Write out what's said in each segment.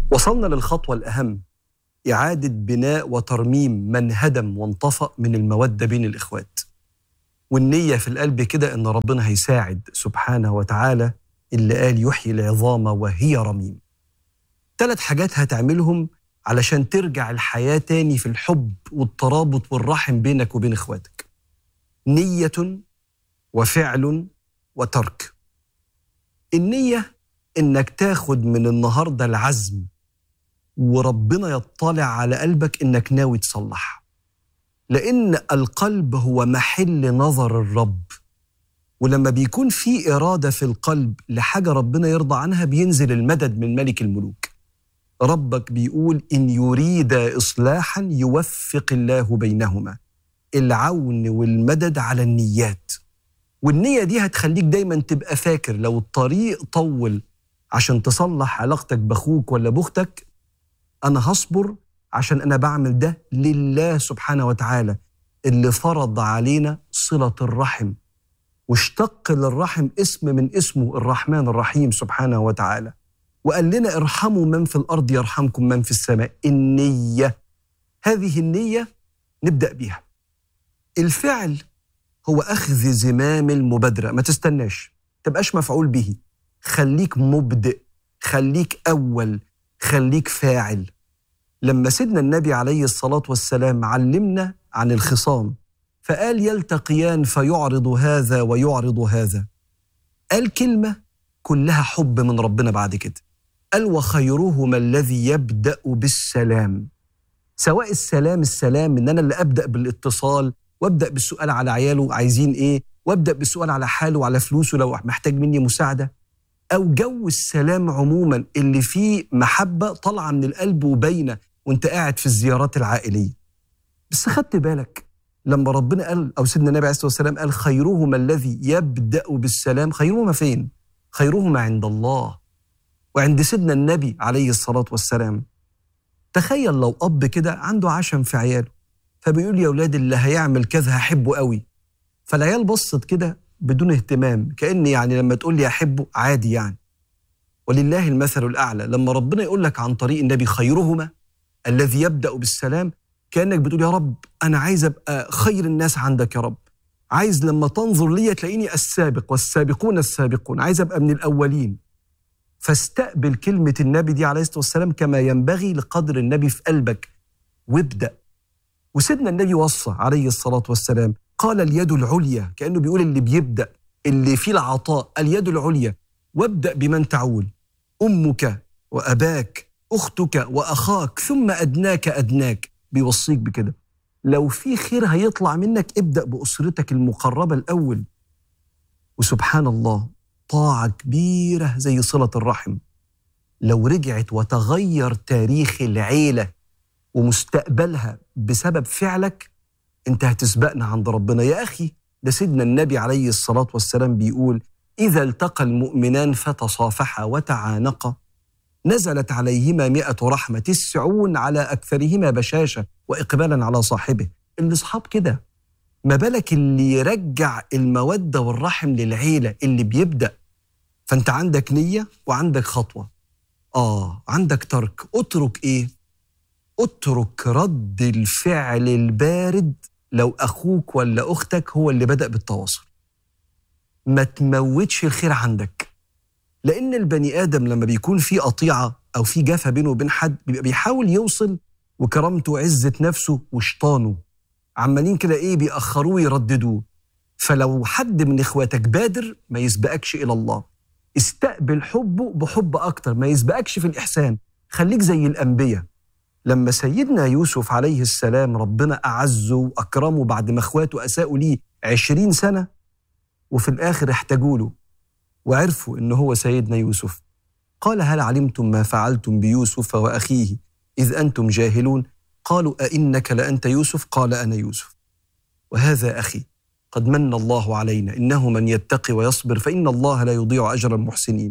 وصلنا للخطوة الأهم إعادة بناء وترميم من هدم وانطفأ من المودة بين الإخوات والنية في القلب كده إن ربنا هيساعد سبحانه وتعالى اللي قال يحيي العظام وهي رميم ثلاث حاجات هتعملهم علشان ترجع الحياة تاني في الحب والترابط والرحم بينك وبين إخواتك نية وفعل وترك النية إنك تاخد من النهاردة العزم وربنا يطلع على قلبك إنك ناوي تصلح لأن القلب هو محل نظر الرب ولما بيكون في إرادة في القلب لحاجة ربنا يرضى عنها بينزل المدد من ملك الملوك ربك بيقول إن يريد إصلاحا يوفق الله بينهما العون والمدد على النيات والنية دي هتخليك دايما تبقى فاكر لو الطريق طول عشان تصلح علاقتك بأخوك ولا بأختك أنا هصبر عشان أنا بعمل ده لله سبحانه وتعالى اللي فرض علينا صلة الرحم واشتق للرحم اسم من اسمه الرحمن الرحيم سبحانه وتعالى وقال لنا ارحموا من في الارض يرحمكم من في السماء النيه هذه النيه نبدا بيها الفعل هو اخذ زمام المبادره ما تستناش تبقاش مفعول به خليك مبدئ خليك اول خليك فاعل لما سيدنا النبي عليه الصلاه والسلام علمنا عن الخصام فقال يلتقيان فيعرض هذا ويعرض هذا قال كلمه كلها حب من ربنا بعد كده قال وخيرهما الذي يبدا بالسلام سواء السلام السلام ان انا اللي ابدا بالاتصال وابدا بالسؤال على عياله عايزين ايه وابدا بالسؤال على حاله وعلى فلوسه لو محتاج مني مساعده او جو السلام عموما اللي فيه محبه طالعه من القلب وباينه وانت قاعد في الزيارات العائليه بس خدت بالك لما ربنا قال او سيدنا النبي عليه الصلاه والسلام قال خيرهما الذي يبدا بالسلام خيرهما فين خيرهما عند الله وعند سيدنا النبي عليه الصلاه والسلام تخيل لو اب كده عنده عشم في عياله فبيقول يا اولاد اللي هيعمل كذا هحبه قوي فالعيال بصت كده بدون اهتمام كان يعني لما تقول لي احبه عادي يعني ولله المثل الاعلى لما ربنا يقول لك عن طريق النبي خيرهما الذي يبدا بالسلام كانك بتقول يا رب انا عايز ابقى خير الناس عندك يا رب عايز لما تنظر لي تلاقيني السابق والسابقون السابقون عايز ابقى من الاولين فاستقبل كلمه النبي دي عليه الصلاه والسلام كما ينبغي لقدر النبي في قلبك وابدا وسيدنا النبي وصى عليه الصلاه والسلام قال اليد العليا كانه بيقول اللي بيبدا اللي فيه العطاء اليد العليا وابدا بمن تعول امك واباك اختك واخاك ثم ادناك ادناك بيوصيك بكده لو في خير هيطلع منك ابدا باسرتك المقربه الاول وسبحان الله طاعه كبيره زي صله الرحم لو رجعت وتغير تاريخ العيله ومستقبلها بسبب فعلك انت هتسبقنا عند ربنا يا اخي ده سيدنا النبي عليه الصلاه والسلام بيقول اذا التقى المؤمنان فتصافحا وتعانقا نزلت عليهما مئة رحمة تسعون على أكثرهما بشاشة وإقبالا على صاحبه الأصحاب كده ما بالك اللي يرجع المودة والرحم للعيلة اللي بيبدأ فأنت عندك نية وعندك خطوة آه عندك ترك اترك إيه اترك رد الفعل البارد لو أخوك ولا أختك هو اللي بدأ بالتواصل ما تموتش الخير عندك لان البني ادم لما بيكون في قطيعه او في جفا بينه وبين حد بيبقى بيحاول يوصل وكرامته وعزه نفسه وشطانه عمالين كده ايه بيأخروه يرددوه فلو حد من اخواتك بادر ما يسبقكش الى الله استقبل حبه بحب اكتر ما يسبقكش في الاحسان خليك زي الانبياء لما سيدنا يوسف عليه السلام ربنا اعزه واكرمه بعد ما اخواته اساءوا ليه عشرين سنه وفي الاخر احتاجوا له وعرفوا ان هو سيدنا يوسف قال هل علمتم ما فعلتم بيوسف واخيه اذ انتم جاهلون قالوا ائنك لانت يوسف قال انا يوسف وهذا اخي قد من الله علينا انه من يتقي ويصبر فان الله لا يضيع اجر المحسنين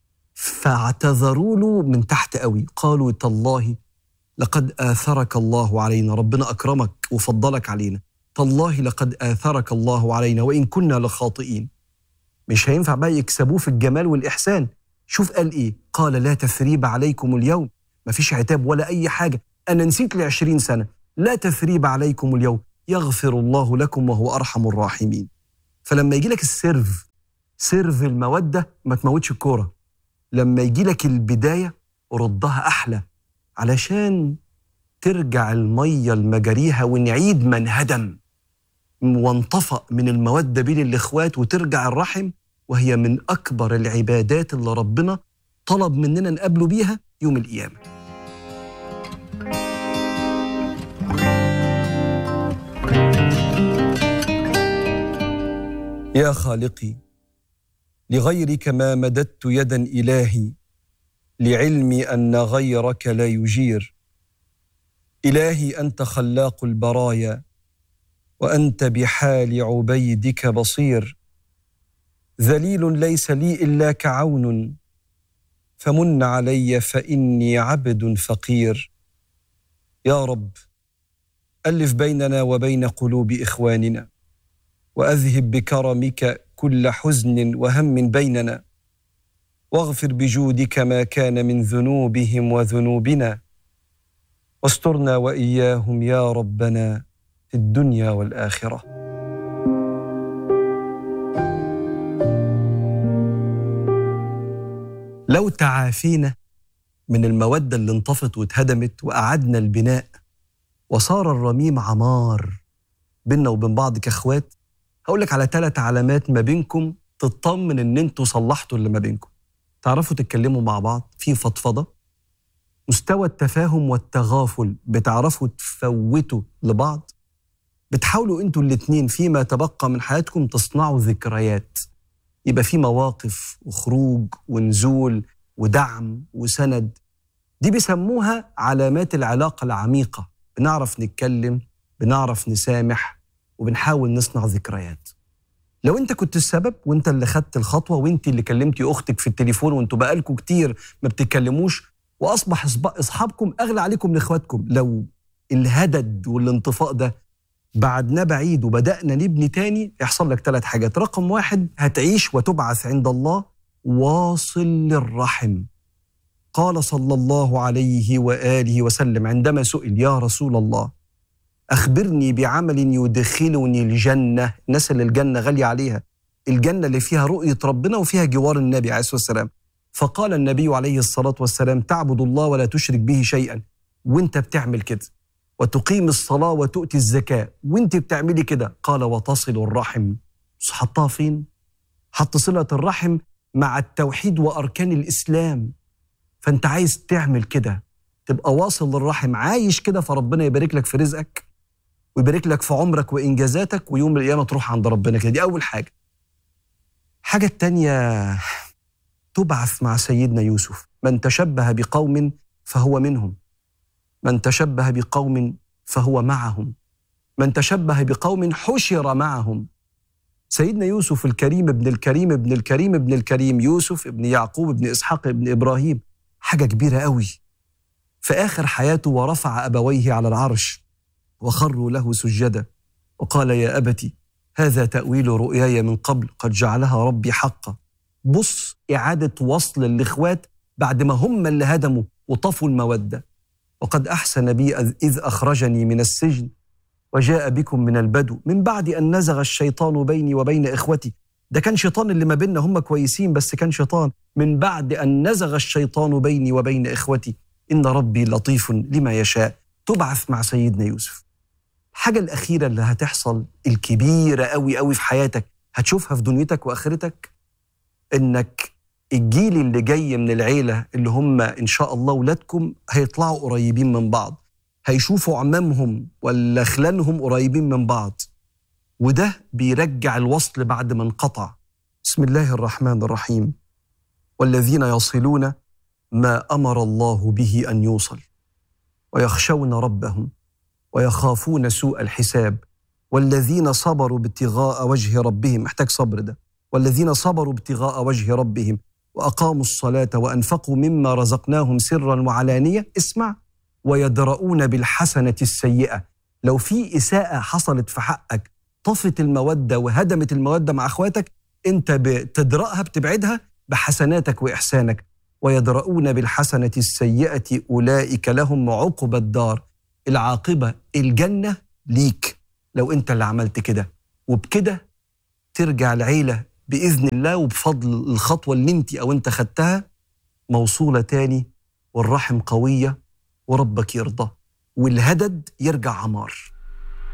فاعتذروا له من تحت قوي قالوا تالله لقد اثرك الله علينا ربنا اكرمك وفضلك علينا تالله لقد اثرك الله علينا وان كنا لخاطئين مش هينفع بقى يكسبوه في الجمال والإحسان شوف قال إيه قال لا تثريب عليكم اليوم مفيش عتاب ولا أي حاجة أنا نسيت لي عشرين سنة لا تثريب عليكم اليوم يغفر الله لكم وهو أرحم الراحمين فلما يجي لك السيرف سيرف المودة ما تموتش الكورة لما يجي لك البداية ردها أحلى علشان ترجع المية لمجاريها ونعيد ما انهدم وانطفأ من المودة بين الإخوات وترجع الرحم وهي من أكبر العبادات اللي ربنا طلب مننا نقابله بيها يوم القيامة يا خالقي لغيرك ما مددت يدا إلهي لعلمي أن غيرك لا يجير إلهي أنت خلاق البرايا وأنت بحال عبيدك بصير ذليل ليس لي إلا كعون فمن علي فإني عبد فقير يا رب ألف بيننا وبين قلوب إخواننا وأذهب بكرمك كل حزن وهم بيننا واغفر بجودك ما كان من ذنوبهم وذنوبنا واسترنا واياهم يا ربنا في الدنيا والاخره لو تعافينا من الموده اللي انطفت واتهدمت واعدنا البناء وصار الرميم عمار بينا وبين بعض كاخوات هقول لك على ثلاث علامات ما بينكم تطمن ان انتوا صلحتوا اللي ما بينكم تعرفوا تتكلموا مع بعض في فضفضه مستوى التفاهم والتغافل بتعرفوا تفوتوا لبعض بتحاولوا انتوا الاتنين فيما تبقى من حياتكم تصنعوا ذكريات يبقى في مواقف وخروج ونزول ودعم وسند دي بيسموها علامات العلاقة العميقة بنعرف نتكلم بنعرف نسامح وبنحاول نصنع ذكريات لو انت كنت السبب وانت اللي خدت الخطوه وانت اللي كلمتي اختك في التليفون وانتوا بقالكم كتير ما بتتكلموش واصبح اصحابكم اغلى عليكم من اخواتكم لو الهدد والانطفاء ده بعدنا بعيد وبدانا نبني تاني يحصل لك ثلاث حاجات رقم واحد هتعيش وتبعث عند الله واصل للرحم قال صلى الله عليه واله وسلم عندما سئل يا رسول الله أخبرني بعمل يدخلني الجنة الناس اللي الجنة غالية عليها الجنة اللي فيها رؤية ربنا وفيها جوار النبي عليه الصلاة والسلام فقال النبي عليه الصلاة والسلام تعبد الله ولا تشرك به شيئا وانت بتعمل كده وتقيم الصلاة وتؤتي الزكاة وانت بتعملي كده قال وتصل الرحم حطها فين؟ حط صلة الرحم مع التوحيد وأركان الإسلام فانت عايز تعمل كده تبقى واصل للرحم عايش كده فربنا يبارك لك في رزقك ويبارك لك في عمرك وانجازاتك ويوم القيامه تروح عند ربنا كده دي اول حاجه الحاجه الثانيه تبعث مع سيدنا يوسف من تشبه بقوم فهو منهم من تشبه بقوم فهو معهم من تشبه بقوم حشر معهم سيدنا يوسف الكريم ابن الكريم ابن الكريم ابن الكريم يوسف ابن يعقوب ابن اسحاق ابن ابراهيم حاجه كبيره قوي في اخر حياته ورفع ابويه على العرش وخروا له سجدا وقال يا أبت هذا تأويل رؤياي من قبل قد جعلها ربي حقا بص إعادة وصل الإخوات بعد ما هم اللي هدموا وطفوا المودة وقد أحسن بي إذ أخرجني من السجن وجاء بكم من البدو من بعد أن نزغ الشيطان بيني وبين إخوتي ده كان شيطان اللي ما بيننا هم كويسين بس كان شيطان من بعد أن نزغ الشيطان بيني وبين إخوتي إن ربي لطيف لما يشاء تبعث مع سيدنا يوسف الحاجة الأخيرة اللي هتحصل الكبيرة قوي قوي في حياتك هتشوفها في دنيتك وآخرتك إنك الجيل اللي جاي من العيلة اللي هم إن شاء الله ولادكم هيطلعوا قريبين من بعض هيشوفوا عمامهم ولا خلانهم قريبين من بعض وده بيرجع الوصل بعد ما انقطع بسم الله الرحمن الرحيم والذين يصلون ما امر الله به ان يوصل ويخشون ربهم ويخافون سوء الحساب والذين صبروا ابتغاء وجه ربهم محتاج صبر ده والذين صبروا ابتغاء وجه ربهم واقاموا الصلاه وانفقوا مما رزقناهم سرا وعلانيه اسمع ويدرؤون بالحسنه السيئه لو في اساءه حصلت في حقك طفت الموده وهدمت الموده مع اخواتك انت بتدرأها بتبعدها بحسناتك واحسانك ويدرؤون بالحسنة السيئة أولئك لهم عقبى الدار العاقبة الجنة ليك لو أنت اللي عملت كده وبكده ترجع العيلة بإذن الله وبفضل الخطوة اللي أنت أو أنت خدتها موصولة تاني والرحم قوية وربك يرضى والهدد يرجع عمار